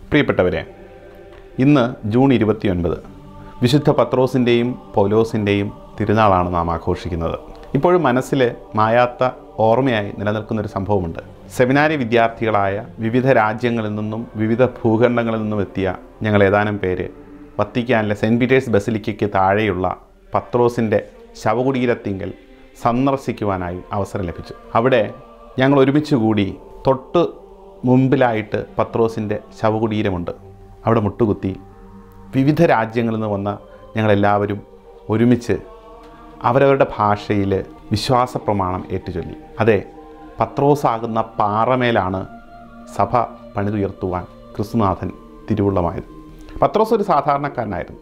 പ്രിയപ്പെട്ടവരെ ഇന്ന് ജൂൺ ഇരുപത്തിയൊൻപത് വിശുദ്ധ പത്രോസിൻ്റെയും പൗലോസിൻ്റെയും തിരുനാളാണ് നാം ആഘോഷിക്കുന്നത് ഇപ്പോഴും മനസ്സിൽ മായാത്ത ഓർമ്മയായി നിലനിൽക്കുന്ന ഒരു സംഭവമുണ്ട് സെമിനാരി വിദ്യാർത്ഥികളായ വിവിധ രാജ്യങ്ങളിൽ നിന്നും വിവിധ ഭൂഖണ്ഡങ്ങളിൽ നിന്നും എത്തിയ ഞങ്ങൾ ഏതാനും പേര് വത്തിക്കാനിലെ സെൻറ്റ് പീറ്റേഴ്സ് ബസിലിക്കയ്ക്ക് താഴെയുള്ള പത്രോസിൻ്റെ ശവകുടീരത്തിങ്കൽ സന്ദർശിക്കുവാനായി അവസരം ലഭിച്ചു അവിടെ ഞങ്ങൾ ഒരുമിച്ച് കൂടി തൊട്ട് മുമ്പിലായിട്ട് പത്രോസിൻ്റെ ശവകുടീരമുണ്ട് അവിടെ മുട്ടുകുത്തി വിവിധ രാജ്യങ്ങളിൽ നിന്ന് വന്ന ഞങ്ങളെല്ലാവരും ഒരുമിച്ച് അവരവരുടെ ഭാഷയിൽ വിശ്വാസ പ്രമാണം ഏറ്റുചൊല്ലി അതെ പത്രോസാകുന്ന പാറമേലാണ് സഭ പണിതുയർത്തുവാൻ ക്രിസ്തുനാഥൻ തിരുവുള്ളമായത് പത്രോസ് ഒരു സാധാരണക്കാരനായിരുന്നു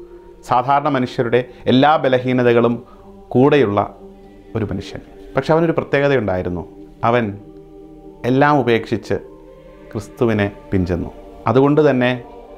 സാധാരണ മനുഷ്യരുടെ എല്ലാ ബലഹീനതകളും കൂടെയുള്ള ഒരു മനുഷ്യൻ പക്ഷെ അവനൊരു പ്രത്യേകതയുണ്ടായിരുന്നു അവൻ എല്ലാം ഉപേക്ഷിച്ച് ക്രിസ്തുവിനെ പിഞ്ചെന്നു അതുകൊണ്ട് തന്നെ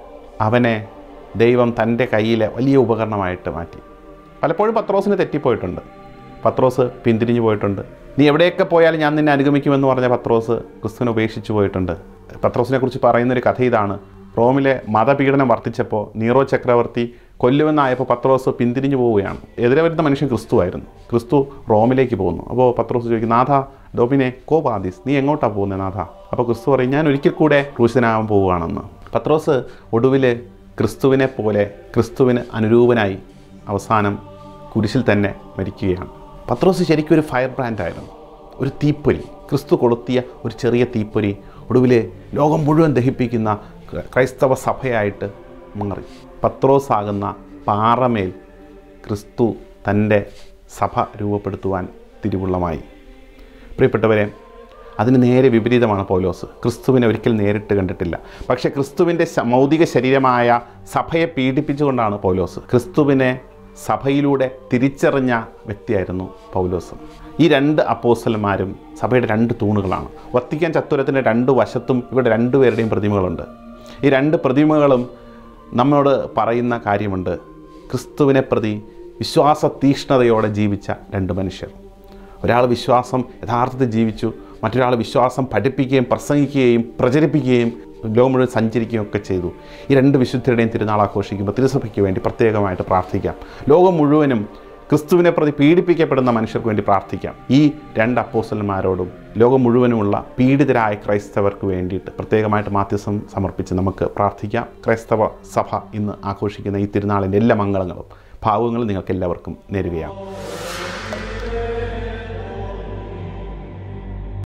അവനെ ദൈവം തൻ്റെ കയ്യിലെ വലിയ ഉപകരണമായിട്ട് മാറ്റി പലപ്പോഴും പത്രോസിന് തെറ്റിപ്പോയിട്ടുണ്ട് പത്രോസ് പിന്തിരിഞ്ഞു പോയിട്ടുണ്ട് നീ എവിടെയൊക്കെ പോയാലും ഞാൻ നിന്നെ അനുഗമിക്കുമെന്ന് പറഞ്ഞ പത്രോസ് ക്രിസ്തുവിനെ ഉപേക്ഷിച്ചു പോയിട്ടുണ്ട് പത്രോസിനെ കുറിച്ച് പറയുന്നൊരു കഥ ഇതാണ് റോമിലെ മതപീഡനം വർദ്ധിച്ചപ്പോൾ നീറോ ചക്രവർത്തി കൊല്ലുമെന്നായപ്പോൾ പത്രോസ് പിന്തിരിഞ്ഞു പോവുകയാണ് എതിരെ വരുന്ന മനുഷ്യൻ ക്രിസ്തു ആയിരുന്നു ക്രിസ്തു റോമിലേക്ക് പോകുന്നു അപ്പോൾ പത്രോസ് ചോദിക്കും നാഥ ഡോമിനെ കോ പാദീസ് നീ എങ്ങോട്ടാണ് പോകുന്നത് നാഥ അപ്പോൾ ക്രിസ്തു പറയും ഞാൻ ഒരിക്കൽ കൂടെ ക്രൂശനാകാൻ പോവുകയാണെന്ന് പത്രോസ് ഒടുവിൽ ക്രിസ്തുവിനെ പോലെ ക്രിസ്തുവിന് അനുരൂപനായി അവസാനം കുരിശിൽ തന്നെ മരിക്കുകയാണ് പത്രോസ് ശരിക്കും ഒരു ഫയർ ബ്രാൻഡായിരുന്നു ഒരു തീപ്പൊരി ക്രിസ്തു കൊളുത്തിയ ഒരു ചെറിയ തീപ്പൊരി ഒടുവിൽ ലോകം മുഴുവൻ ദഹിപ്പിക്കുന്ന ക്രൈസ്തവ സഭയായിട്ട് മാറി പത്രോസ് ആകുന്ന പാറമേൽ ക്രിസ്തു തൻ്റെ സഭ രൂപപ്പെടുത്തുവാൻ തിരുവുള്ളമായി പ്രിയപ്പെട്ടവരെ അതിന് നേരെ വിപരീതമാണ് പൗലോസ് ക്രിസ്തുവിനെ ഒരിക്കൽ നേരിട്ട് കണ്ടിട്ടില്ല പക്ഷേ ക്രിസ്തുവിൻ്റെ ശ- മൗതിക ശരീരമായ സഭയെ പീഡിപ്പിച്ചുകൊണ്ടാണ് പൗലോസ് ക്രിസ്തുവിനെ സഭയിലൂടെ തിരിച്ചറിഞ്ഞ വ്യക്തിയായിരുന്നു പൗലോസ് ഈ രണ്ട് അപ്പോസ്റ്റലന്മാരും സഭയുടെ രണ്ട് തൂണുകളാണ് വത്തിക്കാൻ ചത്തുരത്തിൻ്റെ രണ്ട് വശത്തും ഇവിടെ രണ്ടുപേരുടെയും പ്രതിമകളുണ്ട് ഈ രണ്ട് പ്രതിമകളും നമ്മോട് പറയുന്ന കാര്യമുണ്ട് ക്രിസ്തുവിനെ പ്രതി വിശ്വാസ തീഷ്ണതയോടെ ജീവിച്ച രണ്ട് മനുഷ്യർ ഒരാൾ വിശ്വാസം യഥാർത്ഥത്തിൽ ജീവിച്ചു മറ്റൊരാൾ വിശ്വാസം പഠിപ്പിക്കുകയും പ്രസംഗിക്കുകയും പ്രചരിപ്പിക്കുകയും ലോകം മുഴുവൻ സഞ്ചരിക്കുകയും ഒക്കെ ചെയ്തു ഈ രണ്ട് വിശുദ്ധരുടെയും തിരുനാൾ ആഘോഷിക്കുമ്പോൾ തിരുസഭയ്ക്ക് വേണ്ടി പ്രത്യേകമായിട്ട് പ്രാർത്ഥിക്കാം ലോകം മുഴുവനും ക്രിസ്തുവിനെ പ്രതി പീഡിപ്പിക്കപ്പെടുന്ന മനുഷ്യർക്ക് വേണ്ടി പ്രാർത്ഥിക്കാം ഈ രണ്ട് അപ്പോസ്റ്റലന്മാരോടും ലോകം മുഴുവനുമുള്ള പീഡിതരായ ക്രൈസ്തവർക്ക് വേണ്ടിയിട്ട് പ്രത്യേകമായിട്ട് മാധ്യസം സമർപ്പിച്ച് നമുക്ക് പ്രാർത്ഥിക്കാം ക്രൈസ്തവ സഭ ഇന്ന് ആഘോഷിക്കുന്ന ഈ തിരുനാളിൻ്റെ എല്ലാ മംഗളങ്ങളും ഭാവങ്ങളും നിങ്ങൾക്ക് എല്ലാവർക്കും നേരുകയാണ്